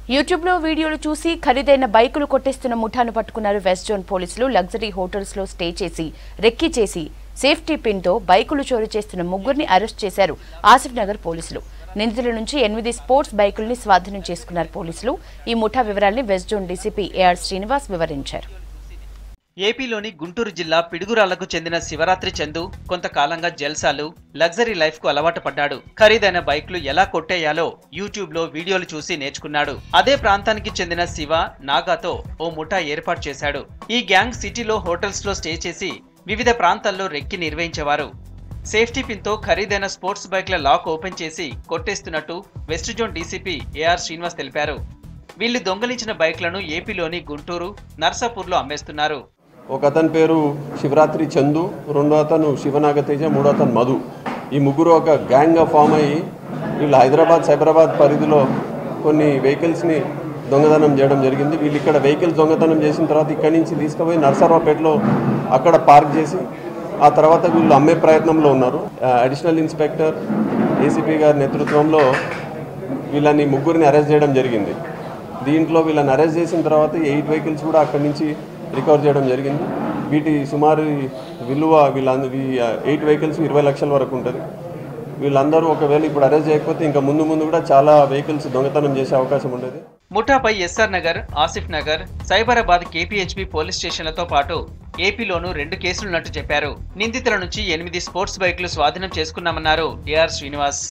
YouTube లో వీడియోలు చూసి ఖరీదైన బైకులు కొట్టేస్తున్న ముఠాను పట్టుకున్నారు వెస్ట్ జోన్ పోలీసులు లగ్జరీ హోటల్స్ లో స్టే చేసి రెక్కి చేసి సేఫ్టీ పిన్ తో బైకులు చోరీ చేస్తున్న ముగ్గురిని అరెస్ట్ చేశారు ఆసిఫ్ నగర్ పోలీసులు నిందితుల నుంచి ఎనిమిది స్పోర్ట్స్ బైకుల్ని స్వాధీనం చేసుకున్నారు పోలీసులు ఈ ముఠా వివరాల్ని west zone DCP AR Srinivas వివరించారు ఏపీలోని గుంటూరు జిల్లా పిడుగురాళ్లకు చెందిన శివరాత్రి చందు కొంతకాలంగా జల్సాలు లగ్జరీ లైఫ్ కు అలవాటు పడ్డాడు ఖరీదైన బైక్లు ఎలా కొట్టేయాలో యూట్యూబ్ లో వీడియోలు చూసి నేర్చుకున్నాడు అదే ప్రాంతానికి చెందిన శివ నాగాతో ఓ ముఠా ఏర్పాటు చేశాడు ఈ గ్యాంగ్ సిటీలో హోటల్స్ లో స్టే చేసి వివిధ ప్రాంతాల్లో రెక్కి నిర్వహించేవారు సేఫ్టీ పిన్ తో ఖరీదైన స్పోర్ట్స్ బైక్ల లాక్ ఓపెన్ చేసి కొట్టేస్తున్నట్టు west zone DCP AR Srinivas తెలిపారు వీళ్లు దొంగలించిన బైక్లను ఏపీలోని గుంటూరు నర్సాపూర్లో అమ్మేస్తున్నారు ఒక అతని పేరు శివరాత్రి చందు రెండో అతను శివనాగతేజ మూడో అతను మధు ఈ ముగ్గురు ఒక గ్యాంగ్గా ఫామ్ అయ్యి వీళ్ళు హైదరాబాద్ సైబరాబాద్ పరిధిలో కొన్ని వెహికల్స్ని దొంగతనం చేయడం జరిగింది వీళ్ళు ఇక్కడ వెహికల్స్ దొంగతనం చేసిన తర్వాత ఇక్కడి నుంచి తీసుకుపోయి నర్సరావుపేటలో అక్కడ పార్క్ చేసి ఆ తర్వాత వీళ్ళు అమ్మే ప్రయత్నంలో ఉన్నారు అడిషనల్ ఇన్స్పెక్టర్ ఏసీపీ గారి నేతృత్వంలో వీళ్ళని ముగ్గురిని అరెస్ట్ చేయడం జరిగింది దీంట్లో వీళ్ళని అరెస్ట్ చేసిన తర్వాత ఎయిట్ వెహికల్స్ కూడా అక్కడి నుంచి రికవర్ చేయడం జరిగింది వీటి సుమారు విలువ వీళ్ళంద ఎయిట్ వెహికల్స్ ఇరవై లక్షల వరకు ఉంటుంది వీళ్ళందరూ ఒకవేళ ఇప్పుడు అరెస్ట్ చేయకపోతే ఇంకా ముందు ముందు కూడా చాలా వెహికల్స్ దొంగతనం చేసే అవకాశం ఉండేది ముఠాపై SR Nagar Asif Nagar Cyberabad KPHB police స్టేషన్లతో పాటు ఏపీలోనూ రెండు కేసులున్నట్టు చెప్పారు నిందితుల నుంచి ఎనిమిది స్పోర్ట్స్ బైక్లు స్వాధీనం చేసుకున్నామన్నారు ఏఆర్ శ్రీనివాస్